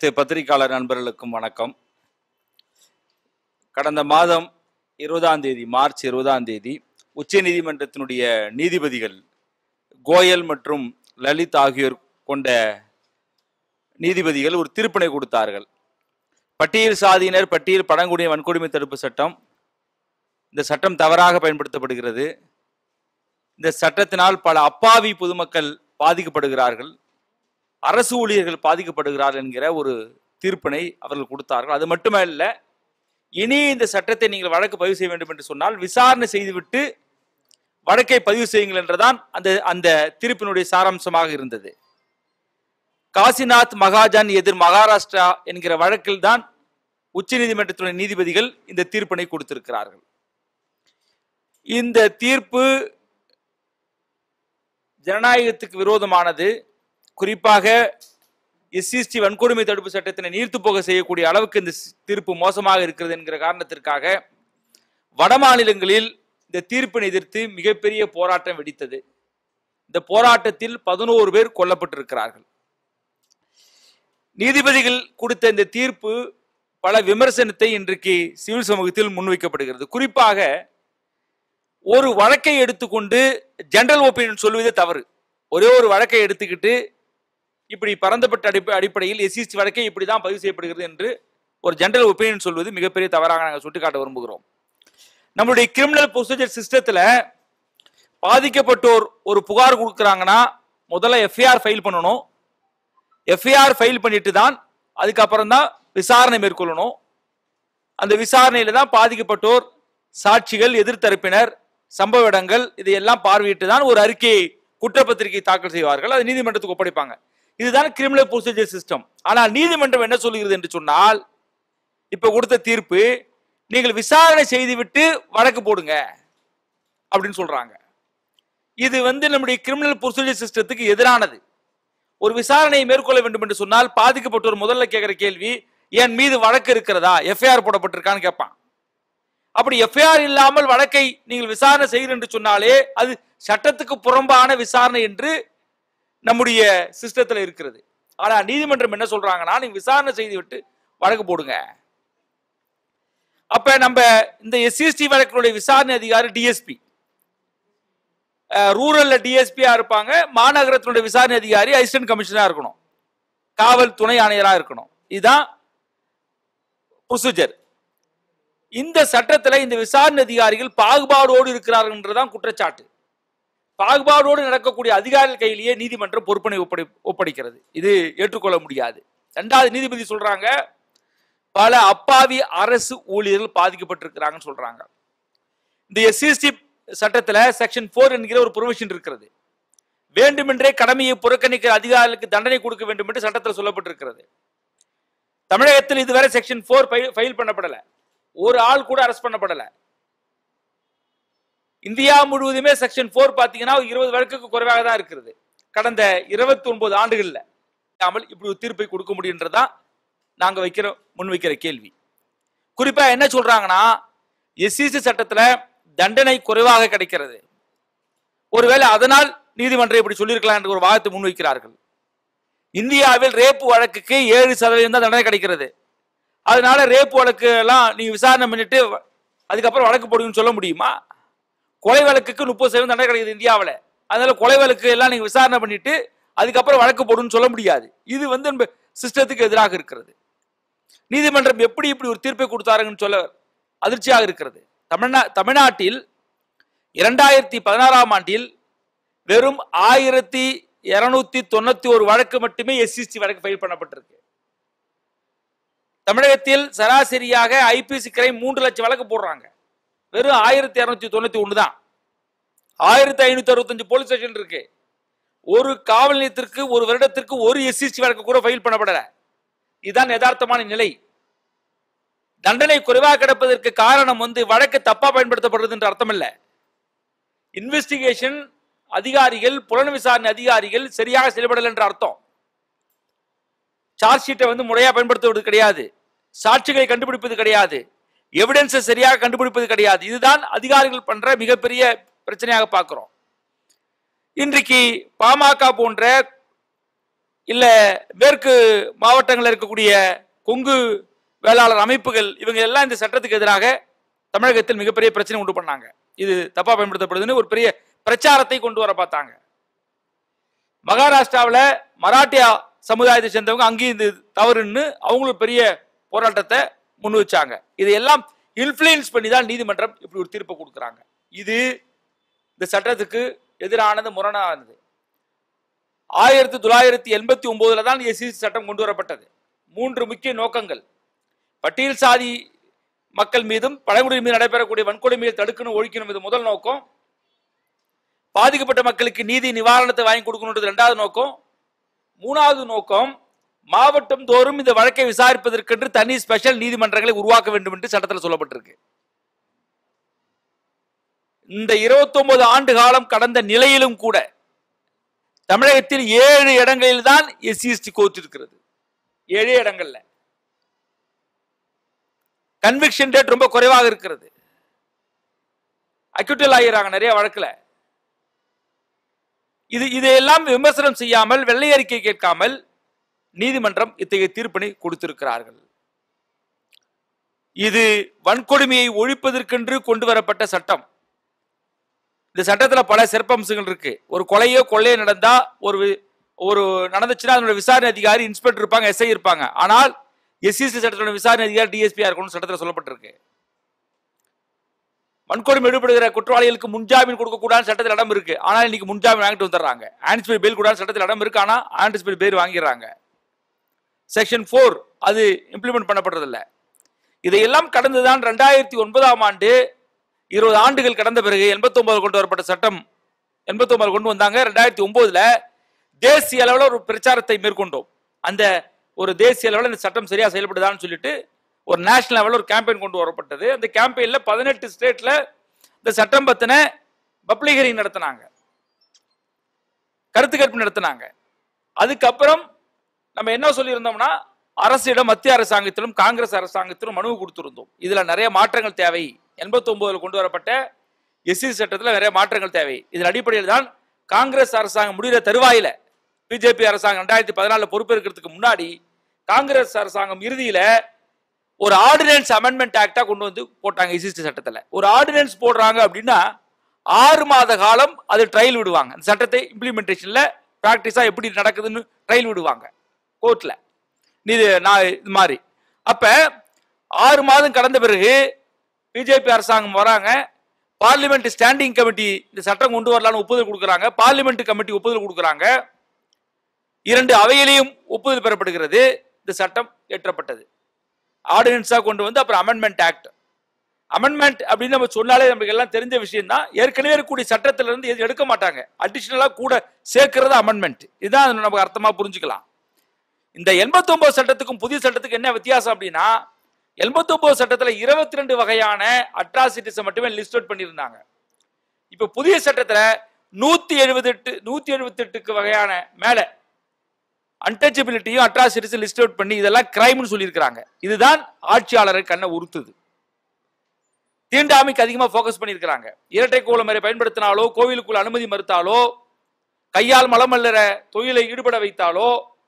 அனைத்து பத்திரிகையாளர் நண்பர்களுக்கும் வணக்கம் கடந்த மாதம் இருபதாம் தேதி மார்ச் இருபதாம் தேதி உச்சநீதிமன்றத்தினுடைய நீதிபதிகள் கோயல் மற்றும் லலித் ஆகியோர் கொண்ட நீதிபதிகள் ஒரு தீர்ப்பினை கொடுத்தார்கள் பட்டியல் சாதியினர் பட்டியல் பழங்குடியின வன்கொடுமை தடுப்பு சட்டம் இந்த சட்டம் தவறாக பயன்படுத்தப்படுகிறது இந்த சட்டத்தினால் பல அப்பாவி பொதுமக்கள் பாதிக்கப்படுகிறார்கள் அரசு ஊழியர்கள் பாதிக்கப்படுகிறார்கள் என்கிற ஒரு தீர்ப்பினை அவர்கள் கொடுத்தார்கள் அது மட்டுமல்ல இனி இந்த சட்டத்தை நீங்கள் வழக்கு பதிவு செய்ய வேண்டும் என்று சொன்னால் விசாரணை செய்துவிட்டு வழக்கை பதிவு செய்யுங்கள் என்றுதான் அந்த அந்த தீர்ப்பினுடைய சாராம்சமாக இருந்தது காசிநாத் மகாஜன் எதிர் மகாராஷ்டிரா என்கிற வழக்கில் தான் உச்சநீதிமன்றத்துடைய நீதிபதிகள் இந்த தீர்ப்பினை கொடுத்திருக்கிறார்கள் இந்த தீர்ப்பு ஜனநாயகத்துக்கு விரோதமானது குறிப்பாக எஸ்சிஎஸ்டி வன்கொடுமை தடுப்பு சட்டத்தினை நீர்த்து போக செய்யக்கூடிய அளவுக்கு இந்த ஸ்- தீர்ப்பு மோசமாக இருக்கிறது என்கிற காரணத்திற்காக வட மாநிலங்களில் இந்த தீர்ப்பினை எதிர்த்து மிகப்பெரிய போராட்டம் வெடித்தது இந்த போராட்டத்தில் பதினோரு பேர் கொல்லப்பட்டிருக்கிறார்கள் நீதிபதிகள் கொடுத்த இந்த தீர்ப்பு பல விமர்சனத்தை இன்றைக்கு சிவில் சமூகத்தில் முன்வைக்கப்படுகிறது குறிப்பாக ஒரு வழக்கை எடுத்துக்கொண்டு ஜெனரல் ஒப்பீனியன் சொல்வதே தவறு ஒரே ஒரு வழக்கை எடுத்துக்கிட்டு இப்படி பரந்தப்பட்ட அடிப்ப அடிப்படையில் எஸ்சிஎஸ்டி வழக்கை இப்படி தான் பதிவு செய்யப்படுகிறது என்று ஒரு ஜெனரல் ஒப்பீனியன் சொல்வது மிகப்பெரிய தவறாக நாங்கள் சுட்டிக்காட்ட விரும்புகிறோம் நம்மளுடைய கிரிமினல் ப்ரொசீஜர் சிஸ்டத்தில் பாதிக்கப்பட்டோர் ஒரு புகார் கொடுக்குறாங்கன்னா முதல்ல எஃப்ஐஆர் ஃபைல் பண்ணணும் எஃப்ஐஆர் ஃபைல் பண்ணிட்டு தான் அதுக்கப்புறம் தான் விசாரணை மேற்கொள்ளணும் அந்த விசாரணையில தான் பாதிக்கப்பட்டோர் சாட்சிகள் எதிர்த்தரப்பினர் சம்பவ இடங்கள் இதையெல்லாம் பார்வையிட்டு தான் ஒரு அறிக்கையை குற்றப்பத்திரிகை தாக்கல் செய்வார்கள் அதை நீதிமன்றத்துக்கு ஒப்படைப்பாங்க இதுதான் கிரிமினல் ப்ரொசீஜர் சிஸ்டம் ஆனால் நீதிமன்றம் என்ன சொல்லுகிறது என்று சொன்னால் இப்ப கொடுத்த தீர்ப்பு நீங்கள் விசாரணை செய்துவிட்டு வழக்கு போடுங்க அப்படின்னு சொல்றாங்க இது வந்து நம்முடைய கிரிமினல் ப்ரொசீஜர் சிஸ்டத்துக்கு எதிரானது ஒரு விசாரணையை மேற்கொள்ள வேண்டும் என்று சொன்னால் பாதிக்கப்பட்டோர் முதல்ல கேட்கிற கேள்வி என் மீது வழக்கு இருக்கிறதா எஃப்ஐஆர் போடப்பட்டிருக்கான்னு கேட்பான் அப்படி எஃப்ஐஆர் இல்லாமல் வழக்கை நீங்கள் விசாரணை செய்கிறீர்கள் என்று சொன்னாலே அது சட்டத்துக்கு புறம்பான விசாரணை என்று நம்முடைய சிஸ்டத்தில் இருக்கிறது ஆனா நீதிமன்றம் என்ன சொல்றாங்கன்னா நீங்க விசாரணை செய்து விட்டு வழக்கு போடுங்க அப்ப நம்ம இந்த எஸ்சிஎஸ்டி வழக்கினுடைய விசாரணை அதிகாரி டிஎஸ்பி ரூரல்ல டிஎஸ்பியா இருப்பாங்க மாநகரத்தினுடைய விசாரணை அதிகாரி அசிஸ்டன்ட் கமிஷனரா இருக்கணும் காவல் துணை ஆணையரா இருக்கணும் இதுதான் ப்ரொசீஜர் இந்த சட்டத்துல இந்த விசாரணை அதிகாரிகள் பாகுபாடோடு இருக்கிறார்கள் என்றுதான் குற்றச்சாட்டு பாகுபாடோடு நடக்கக்கூடிய அதிகாரிகள் கையிலேயே நீதிமன்றம் பொறுப்பினை ஒப்படை ஒப்படைக்கிறது இது ஏற்றுக்கொள்ள முடியாது ரெண்டாவது நீதிபதி சொல்றாங்க பல அப்பாவி அரசு ஊழியர்கள் பாதிக்கப்பட்டிருக்கிறாங்கன்னு சொல்றாங்க இந்த எஸ்சிஎஸ்டி சட்டத்துல செக்ஷன் போர் என்கிற ஒரு ப்ரொவிஷன் இருக்கிறது வேண்டுமென்றே கடமையை புறக்கணிக்கிற அதிகாரிகளுக்கு தண்டனை கொடுக்க வேண்டும் என்று சட்டத்தில் சொல்லப்பட்டிருக்கிறது தமிழகத்தில் இதுவரை செக்ஷன் போர் ஃபைல் பண்ணப்படல ஒரு ஆள் கூட அரெஸ்ட் பண்ணப்படல இந்தியா முழுவதுமே செக்ஷன் போர் பாத்தீங்கன்னா இருபது வழக்குக்கு குறைவாக தான் இருக்கிறது கடந்த இருபத்தி ஒன்பது ஆண்டுகள்ல இல்லாமல் இப்படி ஒரு தீர்ப்பை கொடுக்க முடியுன்றதா நாங்க வைக்கிற முன்வைக்கிற கேள்வி குறிப்பா என்ன சொல்றாங்கன்னா எஸ்சிசி சட்டத்துல தண்டனை குறைவாக கிடைக்கிறது ஒருவேளை அதனால் நீதிமன்றம் இப்படி சொல்லியிருக்கலாம் என்ற ஒரு வாதத்தை முன்வைக்கிறார்கள் இந்தியாவில் ரேப்பு வழக்குக்கு ஏழு சதவீதம் தான் தண்டனை கிடைக்கிறது அதனால ரேப்பு வழக்கு எல்லாம் நீங்க விசாரணை பண்ணிட்டு அதுக்கப்புறம் வழக்கு போடுங்கன்னு சொல்ல முடியுமா கொலை வழக்குக்கு முப்பது சதவீதம் தண்டனை கிடைக்குது இந்தியாவில் அதனால கொலை வழக்கு எல்லாம் நீங்க விசாரணை பண்ணிட்டு அதுக்கப்புறம் வழக்கு போடுன்னு சொல்ல முடியாது இது வந்து சிஸ்டத்துக்கு எதிராக இருக்கிறது நீதிமன்றம் எப்படி இப்படி ஒரு தீர்ப்பை கொடுத்தாருங்கன்னு சொல்ல அதிர்ச்சியாக இருக்கிறது தமிழ்நா தமிழ்நாட்டில் இரண்டாயிரத்தி பதினாறாம் ஆண்டில் வெறும் ஆயிரத்தி இருநூத்தி தொண்ணூத்தி ஒரு வழக்கு மட்டுமே எஸ்சிஎஸ்டி வழக்கு ஃபைல் பண்ணப்பட்டிருக்கு தமிழகத்தில் சராசரியாக ஐபிசி கிரைம் மூன்று லட்சம் வழக்கு போடுறாங்க வெறும் ஆயிரத்தி இருநூத்தி தொண்ணூத்தி ஒன்று தான் ஆயிரத்தி ஐநூத்தி அறுபத்தஞ்சு போலீஸ் ஸ்டேஷன் இருக்கு ஒரு காவல் நிலையத்திற்கு ஒரு வருடத்திற்கு ஒரு எஸ்சிஎஸ்டி வழக்கு கூட ஃபைல் பண்ணப்படல இதுதான் யதார்த்தமான நிலை தண்டனை குறைவாக கிடப்பதற்கு காரணம் வந்து வழக்கு தப்பா பயன்படுத்தப்படுறது என்று அர்த்தம் இல்ல இன்வெஸ்டிகேஷன் அதிகாரிகள் புலன் விசாரணை அதிகாரிகள் சரியாக செயல்படல என்ற அர்த்தம் சார்ஜ் ஷீட்டை வந்து முறையா பயன்படுத்துவது கிடையாது சாட்சிகளை கண்டுபிடிப்பது கிடையாது எவிடன்ஸை சரியாக கண்டுபிடிப்பது கிடையாது இதுதான் அதிகாரிகள் பண்ற மிகப்பெரிய பிரச்சனையாக பார்க்கிறோம் இன்றைக்கு பாமக போன்ற இல்ல மேற்கு மாவட்டங்களில் இருக்கக்கூடிய கொங்கு வேளாளர் அமைப்புகள் இவங்க எல்லாம் இந்த சட்டத்துக்கு எதிராக தமிழகத்தில் மிகப்பெரிய பிரச்சனை உண்டு பண்ணாங்க இது தப்பா பயன்படுத்தப்படுதுன்னு ஒரு பெரிய பிரச்சாரத்தை கொண்டு வர பார்த்தாங்க மகாராஷ்டிராவில் மராட்டியா சமுதாயத்தை சேர்ந்தவங்க அங்கேயும் இது தவறுன்னு அவங்களும் பெரிய போராட்டத்தை முன் வச்சாங்க இதையெல்லாம் இன்ஃப்ளூயன்ஸ் பண்ணி தான் நீதிமன்றம் இப்படி ஒரு தீர்ப்பை கொடுக்குறாங்க இது இந்த சட்டத்துக்கு எதிரானது முரணானது ஆயிரத்தி தொள்ளாயிரத்தி எண்பத்தி ஒன்பதுல தான் எஸ்சிசி சட்டம் கொண்டு வரப்பட்டது மூன்று முக்கிய நோக்கங்கள் பட்டியல் சாதி மக்கள் மீதும் பழங்குடியினர் மீது நடைபெறக்கூடிய வன்கொடுமையை தடுக்கணும் ஒழிக்கணும் இது முதல் நோக்கம் பாதிக்கப்பட்ட மக்களுக்கு நீதி நிவாரணத்தை வாங்கி கொடுக்கணுன்றது இரண்டாவது நோக்கம் மூணாவது நோக்கம் மாவட்டம் தோறும் இந்த வழக்கை விசாரிப்பதற்கென்று தனி ஸ்பெஷல் நீதிமன்றங்களை உருவாக்க வேண்டும் என்று சட்டத்தில் சொல்லப்பட்டிருக்கு இந்த 29 ஆண்டு காலம் கடந்த நிலையிலும் கூட தமிழகத்தில் ஏழு இடங்களில் தான் எஸ்சிஎஸ்டி கோர்ட் இருக்கிறது ஏழே இடங்கள்ல கன்விக்ஷன் ரேட் ரொம்ப குறைவாக இருக்கிறது அக்யூட்டல் ஆகிறாங்க நிறைய வழக்குல இது இதையெல்லாம் விமர்சனம் செய்யாமல் வெள்ளை அறிக்கை கேட்காமல் நீதிமன்றம் இத்தகைய தீர்ப்பினை கொடுத்திருக்கிறார்கள் இது வன்கொடுமையை ஒழிப்பதற்கென்று கொண்டு வரப்பட்ட சட்டம் இந்த சட்டத்துல பல சிறப்பம்சங்கள் இருக்கு ஒரு கொலையோ கொள்ளையோ நடந்தா ஒரு வி- ஒரு நடந்துச்சுன்னா அதனோட விசாரணை அதிகாரி இன்ஸ்பெக்டர் இருப்பாங்க எஸ்ஐ இருப்பாங்க ஆனால் எஸ்சிசி சட்டத்தோட விசாரணை அதிகாரி டிஎஸ்பியா இருக்கணும்னு சட்டத்தில் சொல்லப்பட்டிருக்கு வன்கொடுமை ஈடுபடுகிற குற்றவாளிகளுக்கு முன்ஜாமீன் கொடுக்க கூடாது சட்டத்தில் இடம் இருக்கு ஆனால் இன்னைக்கு முன்ஜாமீன் வாங்கிட்டு வந்துடுறாங்க ஆன்டிசிபேட் பெயில் கூடாது சட்டத்தில் இடம் இருக்கு ஆனால் ஆன்டிசிபேட் பெயில் வாங்கிடுறாங்க செக்ஷன் ஃபோர் அது இம்ப்ளிமெண்ட் பண்ணப்படுறதில்ல இதையெல்லாம் கடந்துதான் ரெண்டாயிரத்தி ஒன்பதாம் ஆண்டு இருபது ஆண்டுகள் கடந்த பிறகு எண்பத்தொன்பது கொண்டு வரப்பட்ட சட்டம் எண்பத்தொன்பது கொண்டு வந்தாங்க ரெண்டாயிரத்தி ஒன்பதுல தேசிய அளவில் ஒரு பிரச்சாரத்தை மேற்கொண்டோம் அந்த ஒரு தேசிய அளவில் இந்த சட்டம் சரியா செயல்படுதான்னு சொல்லிட்டு ஒரு நேஷனல் லெவலில் ஒரு கேம்பெயின் கொண்டு வரப்பட்டது அந்த கேம்பெயின்ல பதினெட்டு ஸ்டேட்ல இந்த சட்டம் பத்தின பப்ளிக் ஹியரிங் நடத்தினாங்க கருத்து கேட்பு நடத்தினாங்க அதுக்கப்புறம் நம்ம என்ன சொல்லியிருந்தோம்னா அரசிடம் மத்திய அரசாங்கத்திலும் காங்கிரஸ் அரசாங்கத்திலும் மனு கொடுத்திருந்தோம் இதுல நிறைய மாற்றங்கள் தேவை எண்பத்தி ஒன்பதுல கொண்டு வரப்பட்ட எஸ்சி சட்டத்தில் நிறைய மாற்றங்கள் தேவை இதன் அடிப்படையில் தான் காங்கிரஸ் அரசாங்கம் முடிகிற தருவாயில பிஜேபி அரசாங்கம் ரெண்டாயிரத்தி பதினாலுல பொறுப்பேற்கிறதுக்கு முன்னாடி காங்கிரஸ் அரசாங்கம் இறுதியில ஒரு ஆர்டினன்ஸ் அமெண்ட்மெண்ட் ஆக்டா கொண்டு வந்து போட்டாங்க எஸ்சி சட்டத்துல ஒரு ஆர்டினன்ஸ் போடுறாங்க அப்படின்னா ஆறு மாத காலம் அது ட்ரையல் விடுவாங்க அந்த சட்டத்தை இம்ப்ளிமெண்டேஷன்ல பிராக்டிஸா எப்படி நடக்குதுன்னு ட்ரையல் விடுவாங்க கோர்ட்ல நீது நான் இது மாதிரி அப்ப ஆறு மாதம் கடந்த பிறகு பிஜேபி அரசாங்கம் வராங்க பார்லிமெண்ட் ஸ்டாண்டிங் கமிட்டி இந்த சட்டம் கொண்டு வரலாம்னு ஒப்புதல் கொடுக்குறாங்க பார்லிமெண்ட் கமிட்டி ஒப்புதல் கொடுக்குறாங்க இரண்டு அவையிலையும் ஒப்புதல் பெறப்படுகிறது இந்த சட்டம் ஏற்றப்பட்டது ஆர்டினன்ஸா கொண்டு வந்து அப்புறம் அமெண்ட்மெண்ட் ஆக்ட் அமெண்ட்மெண்ட் அப்படின்னு நம்ம சொன்னாலே நமக்கு எல்லாம் தெரிஞ்ச விஷயம் தான் ஏற்கனவே இருக்கக்கூடிய சட்டத்துல இருந்து எதுவும் எடுக்க மாட்டாங்க அடிஷனலா கூட சேர்க்கிறது அமெண்ட்மெண்ட் இதுதான் அது நமக்கு அர்த்தமா புரிஞ்சுக்கலாம் இந்த 89 சட்டத்துக்கும் புதிய சட்டத்துக்கும் என்ன வித்தியாசம் அப்படின்னா 89 சட்டத்துல இருபத்தி ரெண்டு வகையான அட்ராசிட்டிஸை மட்டுமே லிஸ்ட் அவுட் பண்ணியிருந்தாங்க இப்ப புதிய சட்டத்துல நூத்தி எழுபது எட்டு நூத்தி எழுபத்தி எட்டுக்கு வகையான மேல அன்டச்சபிலிட்டியும் அட்ராசிட்டிஸ் லிஸ்ட் அவுட் பண்ணி இதெல்லாம் கிரைம்னு சொல்லியிருக்கிறாங்க இதுதான் ஆட்சியாளரை கண்ணை உறுத்துது தீண்டாமைக்கு அதிகமா ஃபோக்கஸ் பண்ணியிருக்கிறாங்க இரட்டை கோலமரை பயன்படுத்தினாலோ கோவிலுக்குள் அனுமதி மறுத்தாலோ கையால் மலமல்லற தொழிலை ஈடுபட வைத்தாலோ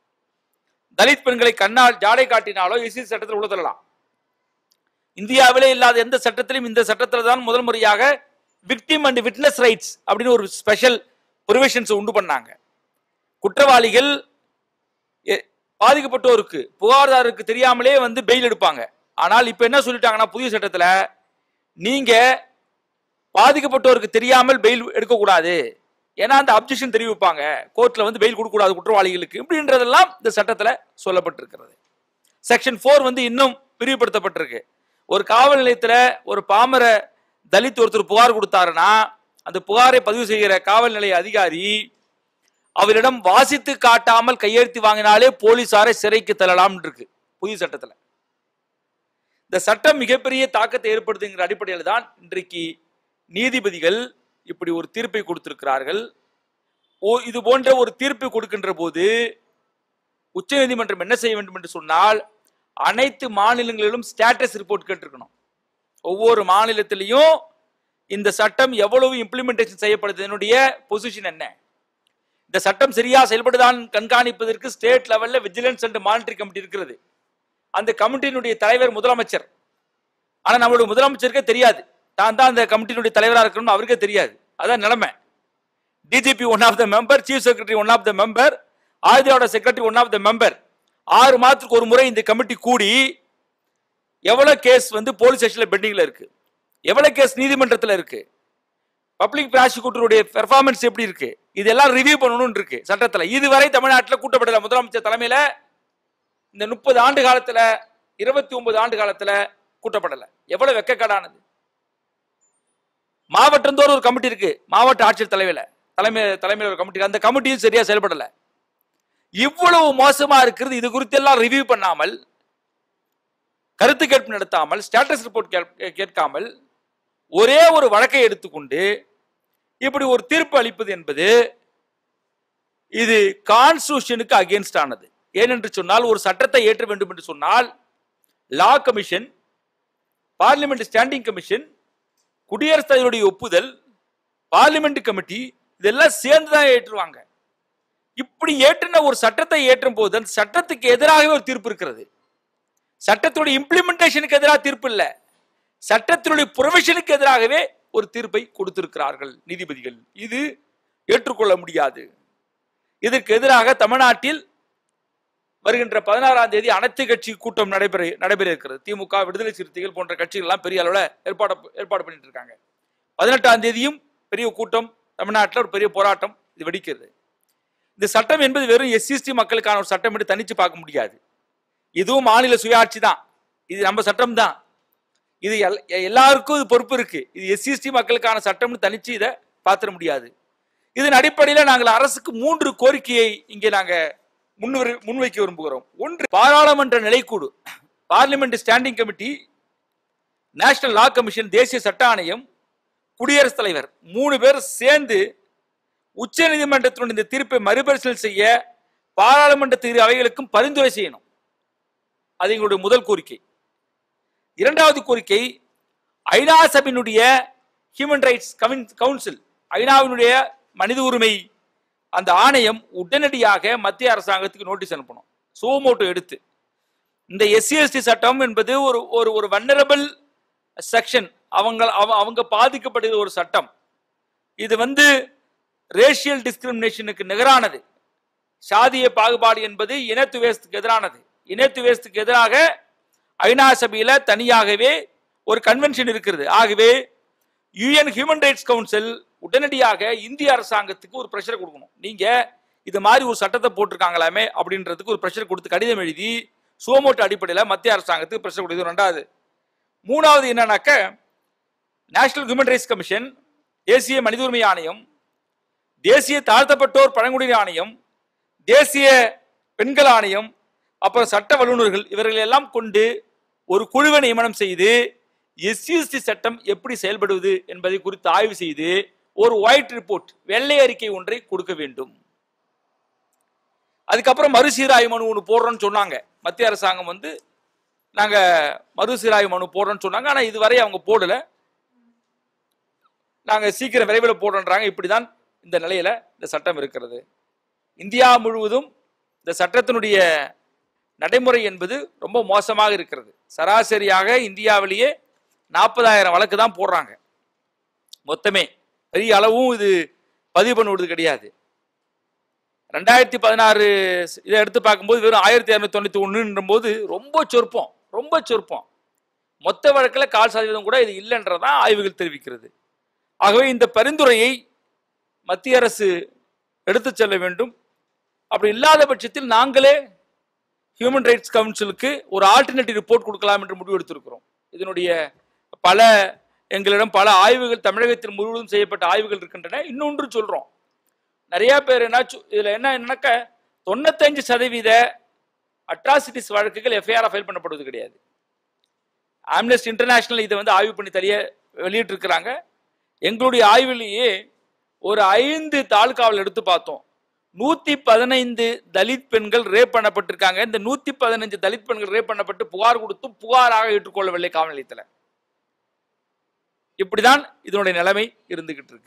தலித் பெண்களை கண்ணால் ஜாடை காட்டினாலோ எஸ்சி சட்டத்தில் உள்ள தள்ளலாம் இந்தியாவிலே இல்லாத எந்த சட்டத்திலும் இந்த சட்டத்தில் தான் முதல் முறையாக விக்டிம் அண்ட் விட்னஸ் ரைட்ஸ் அப்படின்னு ஒரு ஸ்பெஷல் ப்ரொவிஷன்ஸ் உண்டு பண்ணாங்க குற்றவாளிகள் எ- பாதிக்கப்பட்டோருக்கு புகார்தாரருக்கு தெரியாமலே வந்து பெயில் எடுப்பாங்க ஆனால் இப்ப என்ன சொல்லிட்டாங்கன்னா புதிய சட்டத்துல நீங்க பாதிக்கப்பட்டோருக்கு தெரியாமல் பெயில் எடுக்கக்கூடாது ஏன்னா அந்த அப்ஜெக்ஷன் தெரிவிப்பாங்க கோர்ட்ல வந்து பெயில் கொடுக்கக்கூடாது குற்றவாளிகளுக்கு இப்படின்றதெல்லாம் இந்த சட்டத்துல சொல்லப்பட்டிருக்கிறது செக்ஷன் ஃபோர் வந்து இன்னும் விரிவுபடுத்தப்பட்டிருக்கு ஒரு காவல் நிலையத்துல ஒரு பாமர தலித் ஒருத்தர் புகார் கொடுத்தாருன்னா அந்த புகாரை பதிவு செய்கிற காவல் நிலைய அதிகாரி அவரிடம் வாசித்து காட்டாமல் கையெழுத்து வாங்கினாலே போலீசாரை சிறைக்கு தள்ளலாம் இருக்கு புதிய சட்டத்துல இந்த சட்டம் மிகப்பெரிய தாக்கத்தை ஏற்படுத்துங்கிற அடிப்படையில் தான் இன்றைக்கு நீதிபதிகள் இப்படி ஒரு தீர்ப்பை கொடுத்திருக்கிறார்கள் ஓ இது போன்ற ஒரு தீர்ப்பை கொடுக்கின்ற போது உச்சநீதிமன்றம் என்ன செய்ய வேண்டும் என்று சொன்னால் அனைத்து மாநிலங்களிலும் ஸ்டேட்டஸ் ரிப்போர்ட் கேட்டிருக்கணும் ஒவ்வொரு மாநிலத்திலையும் இந்த சட்டம் எவ்வளவு இம்ப்ளிமெண்டேஷன் செய்யப்படுது என்னுடைய பொசிஷன் என்ன இந்த சட்டம் சரியா செயல்படுதான் கண்காணிப்பதற்கு ஸ்டேட் லெவல்ல விஜிலன்ஸ் அண்ட் மானிட்டரி கமிட்டி இருக்கிறது அந்த கமிட்டியினுடைய தலைவர் முதலமைச்சர் ஆனா நம்மளுடைய முதலமைச்சருக்கே தெரியாது தான் தான் அந்த கமிட்டியினுடைய தலைவராக இருக்கணும்னு அவருக்கே தெரியாது அதான் நிலைமை DGP one of the member chief secretary one of the member ஆயுதோட secretary one of the member ஆறு மாதத்துக்கு ஒரு முறை இந்த கமிட்டி கூடி எவ்வளவு கேஸ் வந்து போலீஸ் ஸ்டேஷன்ல பெண்டிங்ல இருக்கு எவ்வளவு கேஸ் நீதிமன்றத்தில் இருக்கு பப்ளிக் ப்ராசிக்யூட்டருடைய பெர்ஃபார்மன்ஸ் எப்படி இருக்கு இதெல்லாம் ரிவ்யூ பண்ணணும்னு இருக்கு சட்டத்தில் இதுவரை தமிழ்நாட்டில் கூட்டப்படல முதலமைச்சர் தலைமையில இந்த முப்பது ஆண்டு காலத்துல இருபத்தி ஒன்பது ஆண்டு காலத்துல கூட்டப்படல எவ்வளவு வெக்கக்கேடானது மாவட்டந்தோறும் ஒரு கமிட்டி இருக்கு மாவட்ட ஆட்சியர் தலைமையில தலைமை தலைமையில் ஒரு கமிட்டி அந்த கமிட்டியும் சரியா செயல்படல இவ்வளவு மோசமா இருக்கிறது இது குறித்து எல்லாம் ரிவ்யூ பண்ணாமல் கருத்து கேட்பு நடத்தாமல் ஸ்டேட்டஸ் ரிப்போர்ட் கேட்காமல் ஒரே ஒரு வழக்கை எடுத்துக்கொண்டு இப்படி ஒரு தீர்ப்பு அளிப்பது என்பது இது கான்ஸ்டியூஷனுக்கு அகேன்ஸ்ட் ஆனது ஏனென்று சொன்னால் ஒரு சட்டத்தை ஏற்ற வேண்டும் என்று சொன்னால் law commission parliament standing commission குடியரசுத் தலைவருடைய ஒப்புதல் பார்லிமெண்ட் கமிட்டி இதெல்லாம் சேர்ந்து தான் ஏற்றுவாங்க இப்படி ஏற்றின ஒரு சட்டத்தை ஏற்றும் போது அந்த சட்டத்துக்கு எதிராகவே ஒரு தீர்ப்பு இருக்கிறது சட்டத்துடைய இம்ப்ளிமெண்டேஷனுக்கு எதிராக தீர்ப்பு இல்ல சட்டத்தினுடைய ப்ரொவிஷனுக்கு எதிராகவே ஒரு தீர்ப்பை கொடுத்திருக்கிறார்கள் நீதிபதிகள் இது ஏற்றுக்கொள்ள முடியாது இதற்கு எதிராக தமிழ்நாட்டில் வருகின்ற பதினாறாம் தேதி அனைத்து கட்சி கூட்டம் நடைபெற நடைபெற இருக்கிறது திமுக விடுதலை சிறுத்தைகள் போன்ற கட்சிகள் எல்லாம் பெரிய அளவில் ஏற்பாடு ஏற்பாடு பண்ணிட்டு இருக்காங்க பதினெட்டாம் தேதியும் பெரிய கூட்டம் தமிழ்நாட்டில் ஒரு பெரிய போராட்டம் இது வெடிக்கிறது இந்த சட்டம் என்பது வெறும் எஸ்சிஎஸ்டி மக்களுக்கான ஒரு சட்டம் என்று தனிச்சு பார்க்க முடியாது இதுவும் மாநில சுயாட்சி தான் இது நம்ம சட்டம் தான் இது எல்- எல்லாருக்கும் இது பொறுப்பு இருக்கு இது எஸ்சிஎஸ்டி மக்களுக்கான சட்டம்னு தனிச்சு இதை பார்த்திட முடியாது இதன் அடிப்படையில் நாங்கள் அரசுக்கு மூன்று கோரிக்கையை இங்கே நாங்க முன்வரு முன்வைக்க விரும்புகிறோம் ஒன்று பாராளுமன்ற நிலைக்குழு parliament standing committee national law commission தேசிய சட்ட ஆணையம் குடியரசுத் தலைவர் மூணு பேர் சேர்ந்து உச்ச நீதிமன்றத்தினுடைய இந்த தீர்ப்பை மறுபரிசீலனை செய்ய பாராளுமன்ற திரு அவைகளுக்கும் பரிந்துரை செய்யணும் அது எங்களுடைய முதல் கோரிக்கை இரண்டாவது கோரிக்கை ஐநா சபையினுடைய ஹியூமன் ரைட்ஸ் கவுன்சில் ஐநாவினுடைய மனித உரிமை அந்த ஆணையம் உடனடியாக மத்திய அரசாங்கத்துக்கு நோட்டீஸ் அனுப்பணும் சோமோட்டோ எடுத்து இந்த எஸ்சிஎஸ்டி சட்டம் என்பது ஒரு ஒரு ஒரு வன்னரபிள் செக்ஷன் அவங்க அவ- அவங்க பாதிக்கப்படுகிற ஒரு சட்டம் இது வந்து ரேஷியல் டிஸ்கிரிமினேஷனுக்கு நிகரானது சாதிய பாகுபாடு என்பது இனத்துவேசத்துக்கு எதிரானது இனத்துவேசத்துக்கு எதிராக ஐநா சபையில தனியாகவே ஒரு கன்வென்ஷன் இருக்கிறது ஆகவே யுஎன் ஹியூமன் ரைட்ஸ் கவுன்சில் உடனடியாக இந்திய அரசாங்கத்துக்கு ஒரு ப்ரெஷர் கொடுக்கணும் நீங்க இது மாதிரி ஒரு சட்டத்தை போட்டிருக்காங்களாமே அப்படின்றதுக்கு ஒரு ப்ரெஷர் கொடுத்து கடிதம் எழுதி சுவமோட்டோ அடிப்படையில் மத்திய அரசாங்கத்துக்கு ப்ரெஷர் கொடுக்குது ரெண்டாவது மூணாவது என்னன்னாக்க நேஷனல் ஹியூமன் ரைட்ஸ் கமிஷன் தேசிய மனித உரிமை ஆணையம் தேசிய தாழ்த்தப்பட்டோர் பழங்குடியினர் ஆணையம் தேசிய பெண்கள் ஆணையம் அப்புறம் சட்ட வல்லுநர்கள் இவர்கள் எல்லாம் கொண்டு ஒரு குழுவை நியமனம் செய்து எஸ்சிஎஸ்டி சட்டம் எப்படி செயல்படுவது என்பதை குறித்து ஆய்வு செய்து ஒரு ஒயிட் ரிப்போர்ட் வெள்ளை அறிக்கை ஒன்றை கொடுக்க வேண்டும் அதுக்கப்புறம் மறுசீராய்வு மனு ஒன்று போடுறோம்னு சொன்னாங்க மத்திய அரசாங்கம் வந்து நாங்க மறுசீராய்வு மனு போடுறோம்னு சொன்னாங்க ஆனா இதுவரை அவங்க போடல நாங்க சீக்கிரம் விரைவில் போடுறோன்றாங்க இப்படிதான் இந்த நிலையில இந்த சட்டம் இருக்கிறது இந்தியா முழுவதும் இந்த சட்டத்தினுடைய நடைமுறை என்பது ரொம்ப மோசமாக இருக்கிறது சராசரியாக இந்தியாவிலேயே நாற்பதாயிரம் வழக்கு தான் போடுறாங்க மொத்தமே பெரிய அளவும் இது பதிவு பண்ணுவது கிடையாது ரெண்டாயிரத்தி பதினாறு இதை எடுத்து பார்க்கும்போது வெறும் ஆயிரத்தி இரநூத்தி தொண்ணூத்தி ஒண்ணுன்ற போது ரொம்ப சொற்பம் ரொம்ப சொற்பம் மொத்த வழக்கில் கால் சதவீதம் கூட இது இல்லைன்றதான் ஆய்வுகள் தெரிவிக்கிறது ஆகவே இந்த பரிந்துரையை மத்திய அரசு எடுத்துச் செல்ல வேண்டும் அப்படி இல்லாத பட்சத்தில் நாங்களே ஹியூமன் ரைட்ஸ் கவுன்சிலுக்கு ஒரு ஆல்டர்னேட்டிவ் ரிப்போர்ட் கொடுக்கலாம் என்று முடிவு எடுத்திருக்கிறோம் இதனுடைய பல எங்களிடம் பல ஆய்வுகள் தமிழகத்தில் முழுவதும் செய்யப்பட்ட ஆய்வுகள் இருக்கின்றன இன்னொன்று சொல்றோம் நிறைய பேர் என்ன சொ- இதுல என்ன என்னக்க தொண்ணூத்தஞ்சு சதவீத அட்ராசிட்டிஸ் வழக்குகள் எஃப்ஐஆர் ஃபைல் பண்ணப்படுவது கிடையாது ஆம்னஸ்ட் இன்டர்நேஷனல் இதை வந்து ஆய்வு பண்ணி தெரிய வெளியிட்டு இருக்கிறாங்க எங்களுடைய ஆய்விலேயே ஒரு ஐந்து தாலுகாவில் எடுத்து பார்த்தோம் நூத்தி பதினைந்து தலித் பெண்கள் ரேப் பண்ணப்பட்டிருக்காங்க இந்த நூத்தி பதினைஞ்சு தலித் பெண்கள் ரேப் பண்ணப்பட்டு புகார் கொடுத்தும் புகாராக ஏற்றுக்கொள்ளவில்லை காவல் நிலையத்தில் இப்படிதான் இதனுடைய நிலைமை இருந்துகிட்டு இருக்கு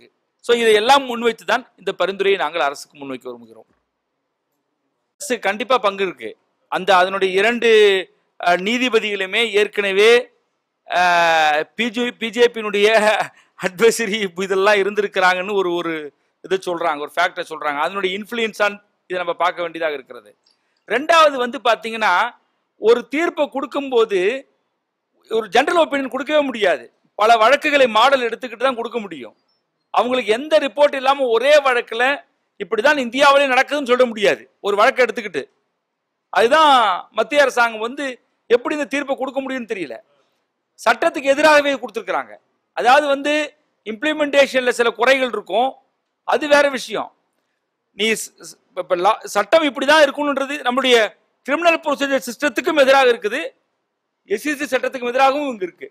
ஸோ இதையெல்லாம் முன்வைத்து தான் இந்த பரிந்துரையை நாங்கள் அரசுக்கு முன்வைக்க விரும்புகிறோம் அரசு கண்டிப்பா பங்கு இருக்கு அந்த அதனுடைய இரண்டு அஹ், நீதிபதிகளுமே ஏற்கனவே பிஜே பிஜேபியினுடைய அட்வைசரி இதெல்லாம் இருந்திருக்கிறாங்கன்னு ஒரு ஒரு இது சொல்றாங்க ஒரு ஃபேக்டரை சொல்றாங்க அதனுடைய இன்ஃப்ளூயன்ஸான் இதை நம்ம பார்க்க வேண்டியதாக இருக்கிறது ரெண்டாவது வந்து பாத்தீங்கன்னா ஒரு தீர்ப்பை கொடுக்கும்போது ஒரு ஜெனரல் ஒப்பீனியன் கொடுக்கவே முடியாது பல வழக்குகளை மாடல் எடுத்துக்கிட்டு தான் கொடுக்க முடியும் அவங்களுக்கு எந்த ரிப்போர்ட் இல்லாம ஒரே வழக்குல இப்படிதான் இந்தியாவிலே நடக்குதுன்னு சொல்ல முடியாது ஒரு வழக்கை எடுத்துக்கிட்டு அதுதான் மத்திய அரசாங்கம் வந்து எப்படி இந்த தீர்ப்பை கொடுக்க முடியும்னு தெரியல சட்டத்துக்கு எதிராகவே கொடுத்துருக்குறாங்க அதாவது வந்து இம்ப்ளிமெண்டேஷன்ல சில குறைகள் இருக்கும் அது வேற விஷயம் நீ ஸ்- ஸ்- இப்ப- இப்ப லா- சட்டம் இப்படிதான் இருக்கணுன்றது நம்முடைய கிரிமினல் ப்ரொசீஜர் சிஸ்டத்துக்கும் எதிராக இருக்குது எஸ்சிசி சட்டத்துக்கும் எதிராகவும் இங்க இருக்கு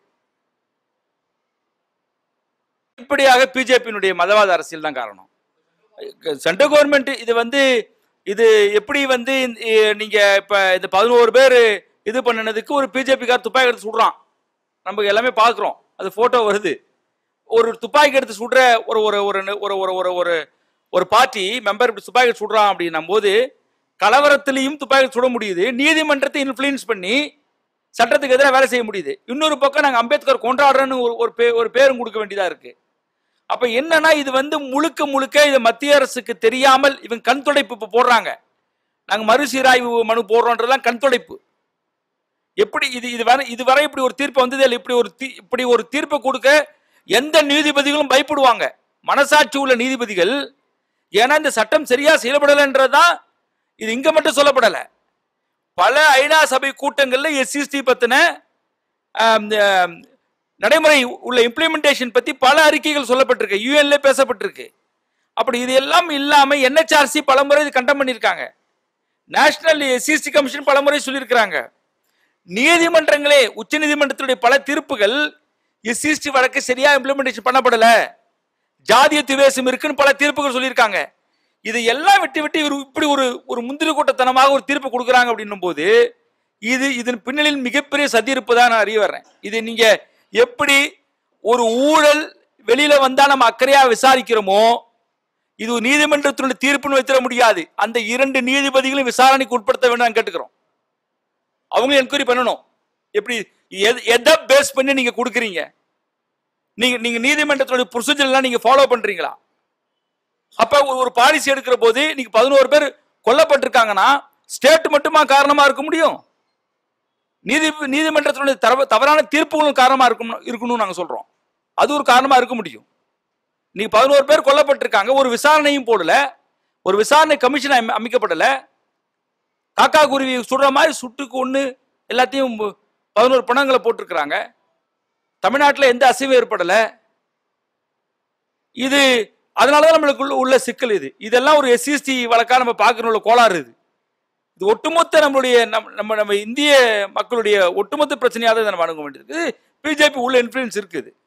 இப்படியாக பிஜேபியினுடைய மதவாத அரசியல் தான் காரணம் சென்ட்ரல் கவர்மெண்ட் இது வந்து இது எப்படி வந்து இந்த- இ- நீங்க இப்ப இந்த பதினோரு பேர் இது பண்ணினதுக்கு ஒரு பிஜேபிக்கார் துப்பாக்கி எடுத்து சுடுறான் நம்ம எல்லாமே பார்க்குறோம் அது போட்டோ வருது ஒரு துப்பாக்கி எடுத்து சுடுற ஒரு ஒரு ஒரு ஒரு ஒரு ஒரு ஒரு ஒரு பார்ட்டி மெம்பர் இப்படி துப்பாக்கி எடுத்து சுடுறான் அப்படின்னும் போது கலவரத்திலையும் துப்பாக்கி சுட முடியுது நீதிமன்றத்தை இன்ஃப்ளூயன்ஸ் பண்ணி சட்டத்துக்கு எதிராக வேலை செய்ய முடியுது இன்னொரு பக்கம் நாங்கள் அம்பேத்கர் கொண்டாடுறோன்னு ஒரு ஒரு பே ஒரு பேரும் கொடுக்க வேண்டியதா இருக்கு அப்ப என்னன்னா இது வந்து முழுக்க முழுக்க இது மத்திய அரசுக்கு தெரியாமல் இவங்க கண் துடைப்பு இப்ப போடுறாங்க நாங்க மறுசீராய்வு மனு போடுறோன்றதெல்லாம் கண் துடைப்பு எப்படி இது இது வரை இதுவரை இப்படி ஒரு தீர்ப்பு வந்ததே இல்லை இப்படி ஒரு தீ- இப்படி ஒரு தீர்ப்பை கொடுக்க எந்த நீதிபதிகளும் பயப்படுவாங்க மனசாட்சி உள்ள நீதிபதிகள் ஏன்னா இந்த சட்டம் சரியா செயல்படலைன்றதுதான் இது இங்க மட்டும் சொல்லப்படல பல ஐநா சபை கூட்டங்கள்ல எஸ்சிஎஸ்டி பத்தின ஆம், ஆம், நடைமுறை உள்ள இம்ப்ளிமெண்டேஷன் பத்தி பல அறிக்கைகள் சொல்லப்பட்டிருக்கு யூஎன்ல பேசப்பட்டிருக்கு அப்படி இது எல்லாம் இல்லாம என்ஹெச்ஆர்சி பலமுறை இது கண்டம் பண்ணியிருக்காங்க நேஷனல் எஸ்சிஎஸ்டி கமிஷன் பலமுறை சொல்லியிருக்கிறாங்க நீதிமன்றங்களே உச்ச நீதிமன்றத்தினுடைய பல தீர்ப்புகள் எஸ்சிஎஸ்டி வழக்கு சரியா இம்ப்ளிமெண்டேஷன் பண்ணப்படல ஜாதிய துவேசம் இருக்குன்னு பல தீர்ப்புகள் சொல்லியிருக்காங்க இதை எல்லாம் விட்டு விட்டு இவர் இப்படி ஒரு ஒரு முந்திரி கூட்டத்தனமாக ஒரு தீர்ப்பு கொடுக்குறாங்க அப்படின்னும் போது இது இதன் பின்னணியில் மிகப்பெரிய சதி இருப்பதா நான் அறிய வர்றேன் இது நீங்க எப்படி ஒரு ஊழல் வெளியில வந்தா நம்ம அக்கறையா விசாரிக்கிறோமோ இது ஒரு நீதிமன்றத்தினுடைய தீர்ப்புன்னு வைத்திட முடியாது அந்த இரண்டு நீதிபதிகளும் விசாரணைக்கு உட்படுத்த வேண்டும் நான் கேட்டுக்கிறோம் அவங்களும் என்கொயரி பண்ணணும் எப்படி எது- எதை பேஸ் பண்ணி நீங்க கொடுக்குறீங்க நீங்க நீங்க நீதிமன்றத்தினுடைய ப்ரொசீஜர் எல்லாம் நீங்க ஃபாலோ பண்றீங்களா அப்ப ஒரு- ஒரு பாலிசி எடுக்கிற போது நீங்க பதினோரு பேர் கொல்லப்பட்டிருக்காங்கன்னா ஸ்டேட் மட்டுமா காரணமா இருக்க முடியும் நீதி நீதிமன்றத்தினுடைய தரவ- தவறான தீர்ப்புகளும் காரணமா இருக்கும் இருக்கணும்னு நாங்க சொல்றோம் அது ஒரு காரணமா இருக்க முடியும் நீங்க பதினோரு பேர் கொல்லப்பட்டிருக்காங்க ஒரு விசாரணையும் போடல ஒரு விசாரணை கமிஷன் அமை- அமைக்கப்படல காக்கா குருவி சுடுற மாதிரி சுட்டுக்கு ஒண்ணு எல்லாத்தையும் பதினோரு பணங்களை போட்டிருக்கிறாங்க தமிழ்நாட்டில் எந்த அசைவும் ஏற்படல இது அதனாலதான் நம்மளுக்கு உள்ள- உள்ள சிக்கல் இது இதெல்லாம் ஒரு எஸ்சிஎஸ்டி வழக்கா நம்ம பார்க்கணும் உள்ள கோளாறு இது இது ஒட்டுமொத்த நம்மளுடைய நம்ம நம்ம நம்ம இந்திய மக்களுடைய ஒட்டுமொத்த பிரச்சனையாக தான் நம்ம அணுக வேண்டியிருக்கு பிஜேபி உள்ள இன்ஃப்ளூயன்ஸ் இருக்குது